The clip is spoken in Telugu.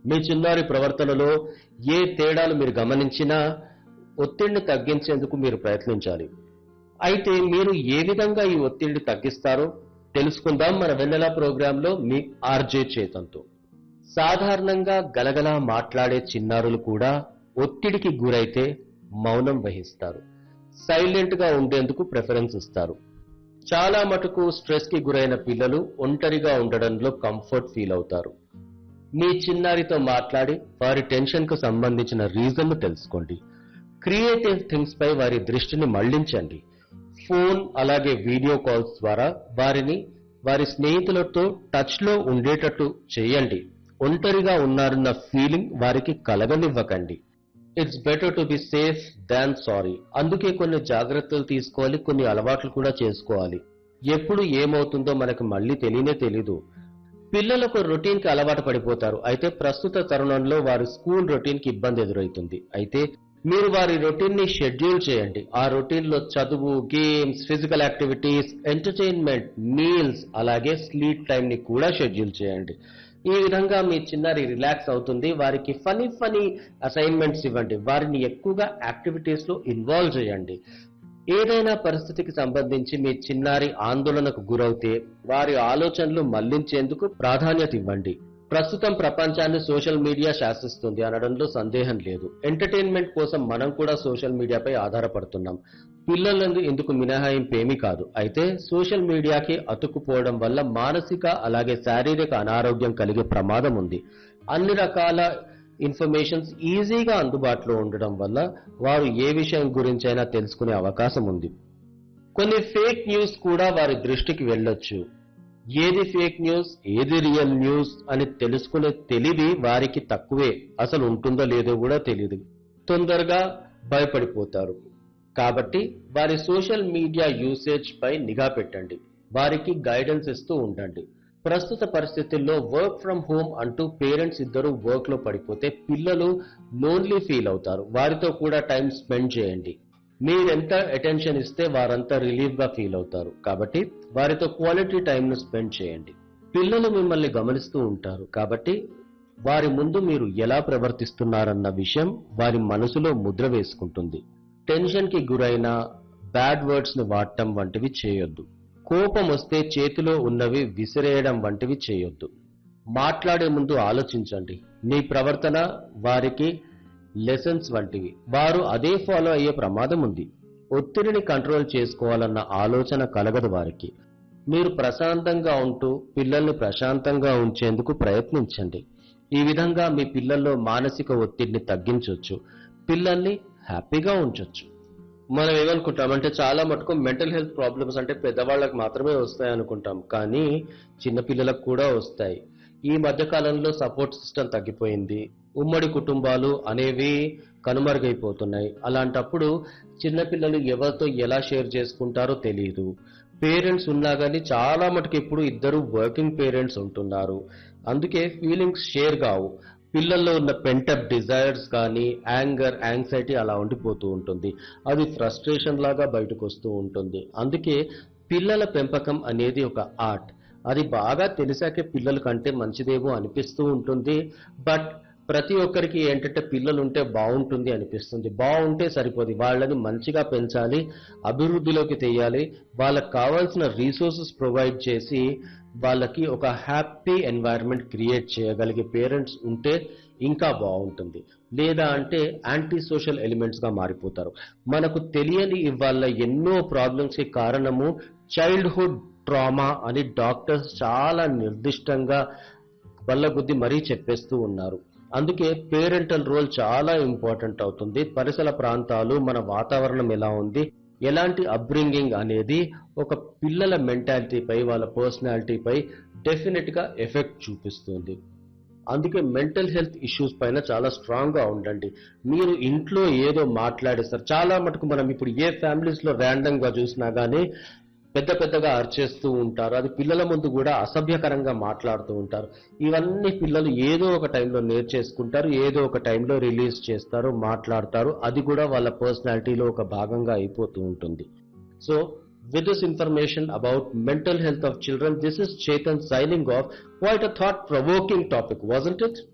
మీ చిన్నారి ప్రవర్తనలో ఏ తేడాలు మీరు గమనించినా ఒత్తిడిని తగ్గించేందుకు మీరు ప్రయత్నించాలి అయితే మీరు ఏ విధంగా ఈ ఒత్తిడిని తగ్గిస్తారో తెలుసుకుందాం మన వెన్నెల ప్రోగ్రాంలో మీ ఆర్జే చేతంతో సాధారణంగా గలగల మాట్లాడే చిన్నారులు కూడా ఒత్తిడికి గురైతే మౌనం వహిస్తారు సైలెంట్ గా ఉండేందుకు ప్రిఫరెన్స్ ఇస్తారు చాలా మటుకు స్ట్రెస్ కి గురైన పిల్లలు ఒంటరిగా ఉండడంలో కంఫర్ట్ ఫీల్ అవుతారు మీ చిన్నారితో మాట్లాడి వారి టెన్షన్ కు సంబంధించిన రీజన్ తెలుసుకోండి క్రియేటివ్ థింగ్స్ పై వారి దృష్టిని మళ్లించండి ఫోన్ అలాగే వీడియో కాల్స్ ద్వారా వారిని వారి స్నేహితులతో టచ్ లో ఉండేటట్టు చేయండి ఒంటరిగా ఉన్నారన్న ఫీలింగ్ వారికి కలగనివ్వకండి it's better to be safe than sorry అందుకే కొన్ని జాగ్రత్తలు తీసుకోవాలి కొన్ని అలవాట్లు కూడా చేసుకోవాలి ఎప్పుడు ఏమవుతుందో మనకు మళ్ళీ తెలియనే తెలీదు పిల్లలకు రొటీన్ కి అలవాటు పడిపోతారు అయితే ప్రస్తుత తరుణంలో వారి స్కూల్ రొటీన్ కి ఇబ్బంది ఎదురవుతుంది అయితే మీరు వారి రొటీన్ ని షెడ్యూల్ చేయండి ఆ రొటీన్ లో చదువు games physical activities entertainment meals అలాగే స్లీప్ టైం ని కూడా షెడ్యూల్ చేయండి ఈ విధంగా మీ చిన్నారి రిలాక్స్ అవుతుంది వారికి ఫనీ ఫనీ అసైన్మెంట్స్ ఇవ్వండి వారిని ఎక్కువగా యాక్టివిటీస్ లో ఇన్వాల్వ్ చేయండి ఏదైనా పరిస్థితికి సంబంధించి మీ చిన్నారి ఆందోళనకు గురవుతే వారి ఆలోచనలు మళ్లించేందుకు ప్రాధాన్యత ఇవ్వండి ప్రస్తుతం ప్రపంచాన్ని సోషల్ మీడియా శాసిస్తుంది అనడంలో సందేహం లేదు ఎంటర్టైన్మెంట్ కోసం మనం కూడా సోషల్ మీడియాపై ఆధారపడుతున్నాం పిల్లలందు ఇందుకు మినహాయింపు ఏమీ కాదు అయితే సోషల్ మీడియాకి అతుక్కుపోవడం వల్ల మానసిక అలాగే శారీరక అనారోగ్యం కలిగే ప్రమాదం ఉంది అన్ని రకాల ఇన్ఫర్మేషన్స్ ఈజీగా అందుబాటులో ఉండడం వల్ల వారు ఏ విషయం గురించైనా తెలుసుకునే అవకాశం ఉంది కొన్ని ఫేక్ న్యూస్ కూడా వారి దృష్టికి వెళ్ళొచ్చు ఏది ఫేక్ న్యూస్ ఏది రియల్ న్యూస్ అని తెలుసుకునే తెలివి వారికి తక్కువే అసలు ఉంటుందో లేదో కూడా తెలియదు తొందరగా భయపడిపోతారు కాబట్టి వారి సోషల్ మీడియా యూసేజ్ పై నిఘా పెట్టండి వారికి గైడెన్స్ ఇస్తూ ఉండండి ప్రస్తుత పరిస్థితుల్లో వర్క్ ఫ్రమ్ హోమ్ అంటూ పేరెంట్స్ ఇద్దరు వర్క్ లో పడిపోతే పిల్లలు లోన్లీ ఫీల్ అవుతారు వారితో కూడా టైం స్పెండ్ చేయండి మీరెంత అటెన్షన్ ఇస్తే వారంతా రిలీఫ్ గా ఫీల్ అవుతారు కాబట్టి వారితో క్వాలిటీ టైం ను స్పెండ్ చేయండి పిల్లలు మిమ్మల్ని గమనిస్తూ ఉంటారు కాబట్టి వారి ముందు మీరు ఎలా ప్రవర్తిస్తున్నారన్న విషయం వారి మనసులో ముద్ర వేసుకుంటుంది టెన్షన్ కి గురైన బ్యాడ్ వర్డ్స్ ని వాడటం వంటివి చేయొద్దు కోపం వస్తే చేతిలో ఉన్నవి విసిరేయడం వంటివి చేయొద్దు మాట్లాడే ముందు ఆలోచించండి మీ ప్రవర్తన వారికి లెసన్స్ వంటివి వారు అదే ఫాలో అయ్యే ప్రమాదం ఉంది ఒత్తిడిని కంట్రోల్ చేసుకోవాలన్న ఆలోచన కలగదు వారికి మీరు ప్రశాంతంగా ఉంటూ పిల్లల్ని ప్రశాంతంగా ఉంచేందుకు ప్రయత్నించండి ఈ విధంగా మీ పిల్లల్లో మానసిక ఒత్తిడిని తగ్గించవచ్చు పిల్లల్ని హ్యాపీగా ఉంచొచ్చు మనం ఏమనుకుంటాం అంటే చాలా మటుకు మెంటల్ హెల్త్ ప్రాబ్లమ్స్ అంటే పెద్దవాళ్ళకి మాత్రమే వస్తాయి అనుకుంటాం కానీ చిన్న పిల్లలకు కూడా వస్తాయి ఈ మధ్య కాలంలో సపోర్ట్ సిస్టమ్ తగ్గిపోయింది ఉమ్మడి కుటుంబాలు అనేవి కనుమరుగైపోతున్నాయి అలాంటప్పుడు చిన్నపిల్లలు ఎవరితో ఎలా షేర్ చేసుకుంటారో తెలియదు పేరెంట్స్ ఉన్నా కానీ చాలా మటుకు ఇప్పుడు ఇద్దరు వర్కింగ్ పేరెంట్స్ ఉంటున్నారు అందుకే ఫీలింగ్స్ షేర్ కావు పిల్లల్లో ఉన్న పెంటప్ డిజైర్స్ కానీ యాంగర్ యాంగ్జైటీ అలా ఉండిపోతూ ఉంటుంది అది ఫ్రస్ట్రేషన్ లాగా బయటకు వస్తూ ఉంటుంది అందుకే పిల్లల పెంపకం అనేది ఒక ఆర్ట్ అది బాగా తెలిసాకే పిల్లల కంటే మంచిదేమో అనిపిస్తూ ఉంటుంది బట్ ప్రతి ఒక్కరికి ఏంటంటే పిల్లలు ఉంటే బాగుంటుంది అనిపిస్తుంది బాగుంటే సరిపోదు వాళ్ళని మంచిగా పెంచాలి అభివృద్ధిలోకి తెయ్యాలి వాళ్ళకి కావాల్సిన రీసోర్సెస్ ప్రొవైడ్ చేసి వాళ్ళకి ఒక హ్యాపీ ఎన్వైరన్మెంట్ క్రియేట్ చేయగలిగే పేరెంట్స్ ఉంటే ఇంకా బాగుంటుంది లేదా అంటే యాంటీ సోషల్ ఎలిమెంట్స్ గా మారిపోతారు మనకు తెలియని ఇవాళ ఎన్నో ప్రాబ్లమ్స్ కి కారణము చైల్డ్హుడ్ ట్రామా అని డాక్టర్స్ చాలా నిర్దిష్టంగా బల్లగుద్ది మరీ చెప్పేస్తూ ఉన్నారు అందుకే పేరెంటల్ రోల్ చాలా ఇంపార్టెంట్ అవుతుంది పరిసర ప్రాంతాలు మన వాతావరణం ఎలా ఉంది ఎలాంటి అప్బ్రింగింగ్ అనేది ఒక పిల్లల మెంటాలిటీపై వాళ్ళ పర్సనాలిటీపై డెఫినెట్ గా ఎఫెక్ట్ చూపిస్తుంది అందుకే మెంటల్ హెల్త్ ఇష్యూస్ పైన చాలా స్ట్రాంగ్ గా ఉండండి మీరు ఇంట్లో ఏదో మాట్లాడేస్తారు చాలా మటుకు మనం ఇప్పుడు ఏ ఫ్యామిలీస్ లో ర్యాండమ్ గా చూసినా గానీ పెద్ద పెద్దగా అర్చేస్తూ ఉంటారు అది పిల్లల ముందు కూడా అసభ్యకరంగా మాట్లాడుతూ ఉంటారు ఇవన్నీ పిల్లలు ఏదో ఒక టైంలో నేర్చేసుకుంటారు ఏదో ఒక టైంలో రిలీజ్ చేస్తారు మాట్లాడతారు అది కూడా వాళ్ళ పర్సనాలిటీలో ఒక భాగంగా అయిపోతూ ఉంటుంది so with this information about mental health of children this is chetan signing off quite a thought provoking topic wasn't it